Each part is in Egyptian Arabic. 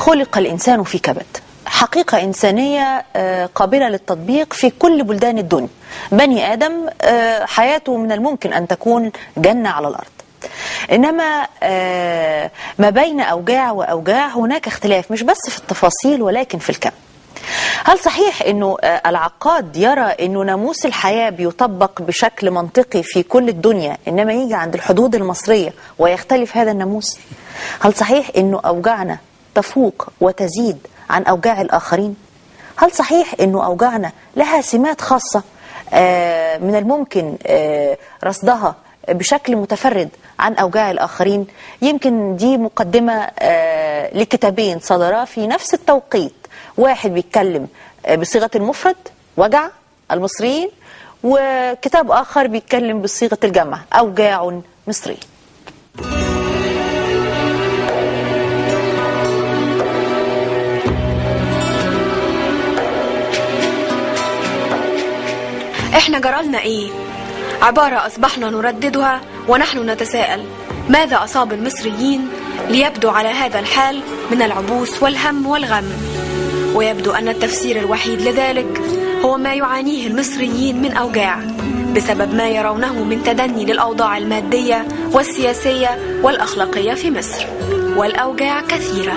خلق الإنسان في كبد حقيقة إنسانية آه، قابلة للتطبيق في كل بلدان الدنيا بني آدم آه، حياته من الممكن أن تكون جنة على الأرض إنما آه، ما بين أوجاع وأوجاع هناك اختلاف مش بس في التفاصيل ولكن في الكم هل صحيح انه آه، العقاد يرى انه ناموس الحياه بيطبق بشكل منطقي في كل الدنيا انما يجي عند الحدود المصريه ويختلف هذا الناموس؟ هل صحيح انه اوجاعنا تفوق وتزيد عن اوجاع الاخرين؟ هل صحيح انه اوجاعنا لها سمات خاصه آه، من الممكن آه، رصدها بشكل متفرد عن اوجاع الاخرين؟ يمكن دي مقدمه آه، لكتابين صدرا في نفس التوقيت واحد بيتكلم بصيغة المفرد وجع المصريين وكتاب آخر بيتكلم بصيغة الجمع أوجاع مصري احنا جرالنا ايه عبارة اصبحنا نرددها ونحن نتساءل ماذا اصاب المصريين ليبدو على هذا الحال من العبوس والهم والغم ويبدو ان التفسير الوحيد لذلك هو ما يعانيه المصريين من اوجاع بسبب ما يرونه من تدني للاوضاع الماديه والسياسيه والاخلاقيه في مصر والاوجاع كثيره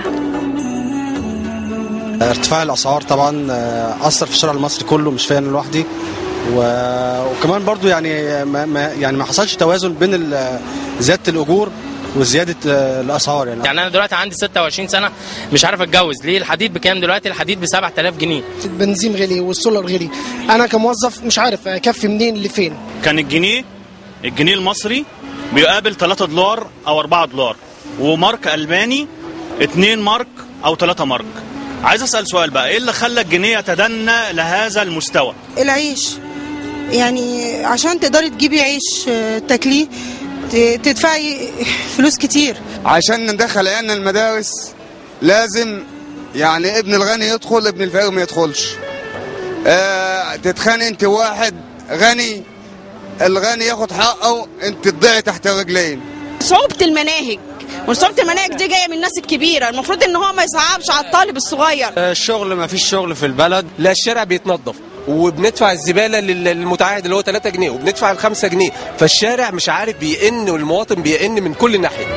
ارتفاع الاسعار طبعا آه، اثر في الشارع المصري كله مش فيا انا لوحدي و- وكمان برضو يعني ما ما يعني ما حصلش توازن بين ال- زياده الاجور وزياده آه، الاسعار يعني يعني انا دلوقتي عندي 26 سنه مش عارف اتجوز ليه الحديد بكام دلوقتي الحديد ب 7000 جنيه البنزين غلي والسولار غلي انا كموظف مش عارف اكفي منين لفين كان الجنيه الجنيه المصري بيقابل 3 دولار او 4 دولار ومارك الماني 2 مارك او 3 مارك عايز اسال سؤال بقى ايه اللي خلى الجنيه يتدنى لهذا المستوى العيش يعني عشان تقدري تجيبي عيش آه، تاكليه ت- تدفعي فلوس كتير عشان ندخل عيالنا المدارس لازم يعني ابن الغني يدخل ابن الفقير ما يدخلش اه تتخانق انت واحد غني الغني ياخد حقه انت تضيعي تحت رجلين صعوبة المناهج وصعوبة المناهج دي جاية من الناس الكبيرة المفروض ان هو ما يصعبش على الطالب الصغير الشغل ما فيش شغل في البلد لا الشارع بيتنظف وبندفع الزباله لل- للمتعهد اللي هو 3 جنيه وبندفع ال 5 جنيه فالشارع مش عارف بيئن والمواطن بيئن من كل ناحيه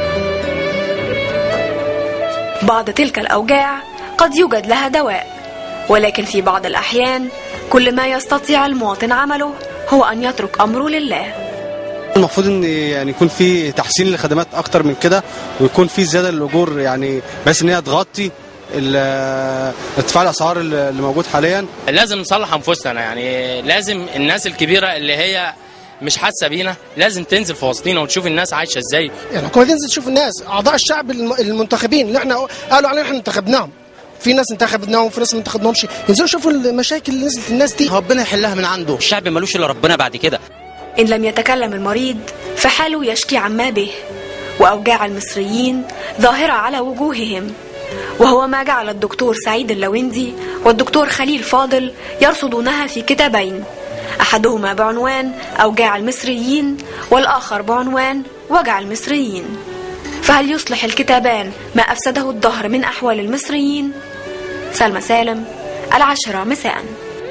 بعض تلك الاوجاع قد يوجد لها دواء ولكن في بعض الاحيان كل ما يستطيع المواطن عمله هو ان يترك امره لله المفروض ان يعني يكون في تحسين للخدمات اكتر من كده ويكون في زياده للاجور يعني بحيث ان هي تغطي ال- ارتفاع الاسعار اللي موجود حاليا لازم نصلح انفسنا يعني لازم الناس الكبيره اللي هي مش حاسه بينا لازم تنزل في وسطينا وتشوف الناس عايشه ازاي يعني الحكومه تنزل تشوف الناس اعضاء الشعب الم- المنتخبين اللي احنا قالوا علينا احنا انتخبناهم في ناس انتخبناهم وفي ناس ما انتخبناهمش ينزلوا يشوفوا المشاكل اللي نزلت الناس دي ربنا يحلها من عنده الشعب ملوش الا ربنا بعد كده ان لم يتكلم المريض فحاله يشكي عما به واوجاع المصريين ظاهره على وجوههم وهو ما جعل الدكتور سعيد اللويندي والدكتور خليل فاضل يرصدونها في كتابين احدهما بعنوان اوجاع المصريين والاخر بعنوان وجع المصريين فهل يصلح الكتابان ما افسده الدهر من احوال المصريين سلمى سالم العاشره مساء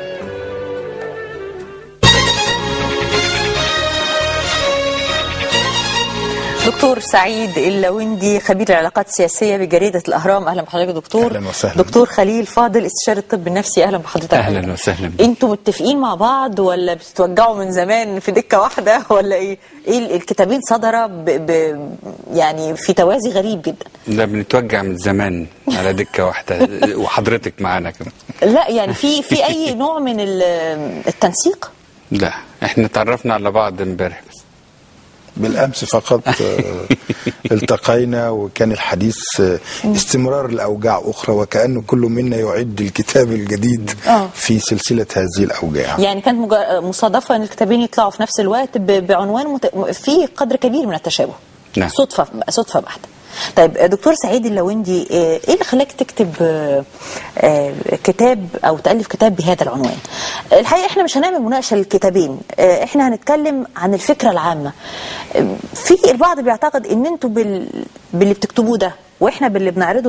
دكتور سعيد اللويندي خبير العلاقات السياسية بجريدة الأهرام أهلا بحضرتك يا دكتور أهلاً وسهلاً. دكتور خليل فاضل استشاري الطب النفسي أهلا بحضرتك اهلا وسهلا انتوا متفقين مع بعض ولا بتتوجعوا من زمان في دكة واحدة ولا ايه؟ ايه ال- الكتابين صدر ب... ب... يعني في توازي غريب جدا ده بنتوجع من زمان على دكه واحده وحضرتك معانا كمان لا يعني في في أي نوع من ال- التنسيق؟ لا احنا تعرفنا على بعض امبارح بس بالامس فقط آه، التقينا وكان الحديث آه، استمرار الاوجاع اخرى وكانه كل منا يعد الكتاب الجديد آه. في سلسله هذه الاوجاع يعني كانت مجا- مصادفة ان الكتابين يطلعوا في نفس الوقت ب... بعنوان مت... في قدر كبير من التشابه نعم. صدفة صدفة بحتة طيب دكتور سعيد اللويندي آه، ايه اللي خلاك تكتب آه، آه، كتاب او تالف كتاب بهذا العنوان الحقيقه احنا مش هنعمل مناقشه للكتابين آه، احنا هنتكلم عن الفكره العامه آه، في البعض بيعتقد ان انتوا بال... باللي بتكتبوه ده واحنا باللي بنعرضه ده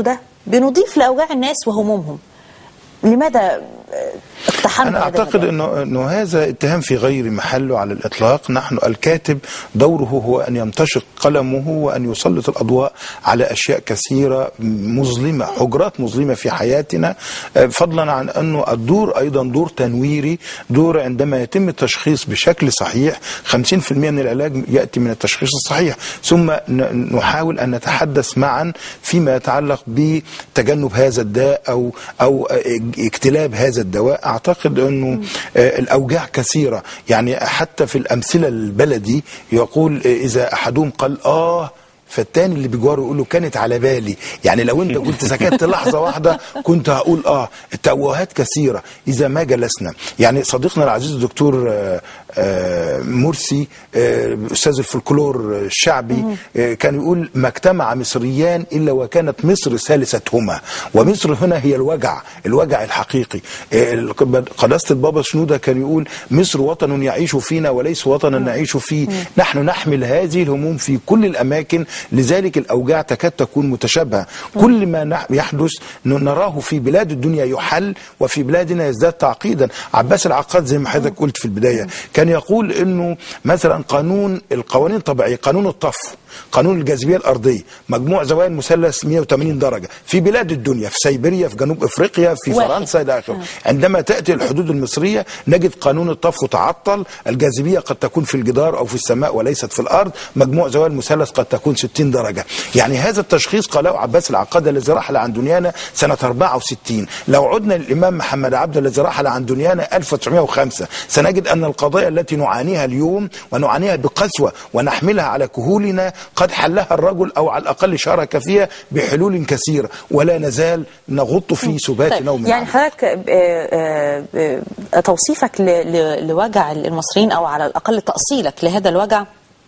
بنضيف لاوجاع الناس وهمومهم لماذا آه، اقتحمنا أنا هذا أعتقد المجال؟ أنه, أنه هذا اتهام في غير محله على الإطلاق نحن الكاتب دوره هو أن يمتشق قلمه وأن يسلط الأضواء على أشياء كثيرة مظلمة حجرات مظلمة في حياتنا آه، فضلا عن أنه الدور أيضا دور تنويري دور عندما يتم التشخيص بشكل صحيح 50% من العلاج يأتي من التشخيص الصحيح ثم ن- نحاول أن نتحدث معا فيما يتعلق بتجنب هذا الداء أو أو آه، اجتلاب هذا الدواء أعتقد أنه آه، الأوجاع كثيرة يعني حتى في الأمثلة البلدي يقول آه، إذا أحدهم قال آه فالتاني اللي بجواره يقول له كانت على بالي يعني لو انت كنت سكت لحظه واحده كنت هقول اه التوهات كثيره اذا ما جلسنا يعني صديقنا العزيز الدكتور آه، آه، مرسي آه، استاذ الفولكلور الشعبي آه، كان يقول ما اجتمع مصريان الا وكانت مصر ثالثتهما ومصر هنا هي الوجع الوجع الحقيقي آه، قداسه البابا شنوده كان يقول مصر وطن يعيش فينا وليس وطنا نعيش فيه نحن نحمل هذه الهموم في كل الاماكن لذلك الاوجاع تكاد تكون متشابهه كل ما نح- يحدث ن- نراه في بلاد الدنيا يحل وفي بلادنا يزداد تعقيدا عباس العقاد زي ما حضرتك قلت في البدايه كان يقول انه مثلا قانون القوانين الطبيعيه قانون الطفو قانون الجاذبيه الارضيه مجموع زوايا المثلث 180 درجه في بلاد الدنيا في سيبيريا في جنوب افريقيا في واحد. فرنسا الى اخره عندما تاتي الحدود المصريه نجد قانون الطفو تعطل الجاذبيه قد تكون في الجدار او في السماء وليست في الارض مجموع زوايا المثلث قد تكون 60 درجه يعني هذا التشخيص قاله عباس العقاد الذي رحل عن دنيانا سنه 64 لو عدنا للامام محمد عبد الذي رحل عن دنيانا 1905 سنجد ان القضايا التي نعانيها اليوم ونعانيها بقسوه ونحملها على كهولنا قد حلها الرجل او على الاقل شارك فيها بحلول كثيره ولا نزال نغط في سبات طيب نوم يعني حضرتك آه، آه، آه، توصيفك ل- ل- لوجع المصريين او على الاقل تاصيلك لهذا الوجع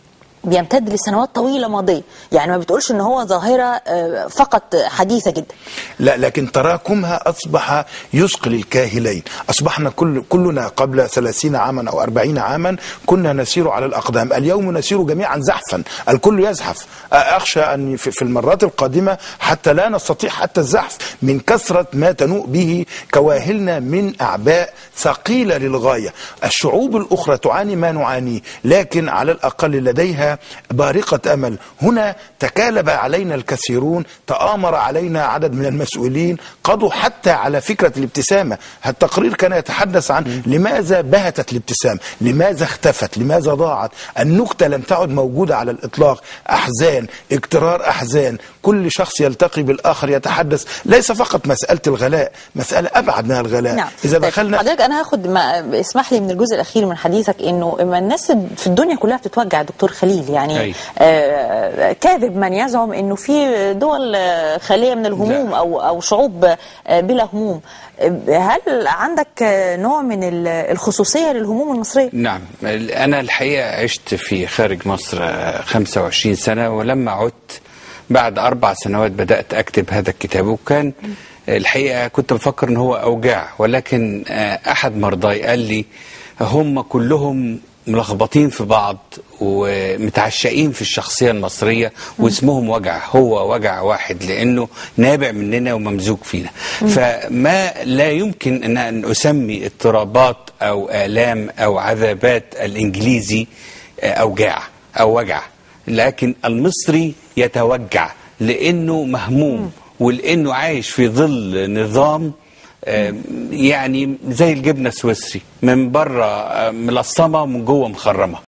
بيمتد لسنوات طويله ماضيه يعني ما بتقولش ان هو ظاهره آه، فقط حديثه جدا لا لكن تراكمها أصبح يثقل الكاهلين أصبحنا كل كلنا قبل ثلاثين عاما أو أربعين عاما كنا نسير على الأقدام اليوم نسير جميعا زحفا الكل يزحف أخشى أن في في المرات القادمة حتى لا نستطيع حتى الزحف من كثرة ما تنوء به كواهلنا من أعباء ثقيلة للغاية الشعوب الأخرى تعاني ما نعانيه لكن على الأقل لديها بارقة أمل هنا تكالب علينا الكثيرون تآمر علينا عدد من المسؤولين قضوا حتى على فكرة الابتسامة التقرير كان يتحدث عن لماذا بهتت الابتسامة لماذا اختفت لماذا ضاعت النكتة لم تعد موجودة على الإطلاق أحزان اكترار أحزان كل شخص يلتقي بالآخر يتحدث ليس فقط مسألة الغلاء مسألة أبعد من الغلاء نعم إذا طيب، دخلنا حضرتك انا هاخد ما اسمح لي من الجزء الاخير من حديثك انه اما الناس في الدنيا كلها بتتوجع يا دكتور خليل يعني أي. آه كاذب من يزعم انه في دول آه، خاليه من الهموم لا. او او شعوب آه، بلا هموم آه، هل عندك آه، نوع من ال- الخصوصيه للهموم المصريه؟ نعم أنا الحقيقة عشت في خارج مصر آه، 25 سنة ولما عدت بعد أربع سنوات بدأت أكتب هذا الكتاب وكان الحقيقة كنت بفكر إن هو أوجاع ولكن آه، أحد مرضاي قال لي هم كلهم ملخبطين في بعض ومتعشقين في الشخصية المصرية واسمهم وجع هو وجع واحد لأنه نابع مننا وممزوج فينا فما لا يمكن أن- أن أسمي اضطرابات أو آلام أو عذابات الإنجليزي آه، أوجاع أو وجع لكن المصري يتوجع لأنه مهموم ولأنه عايش في ظل نظام آه، يعني زي الجبنة السويسري من بره آه، ملصمة ومن جوه مخرمة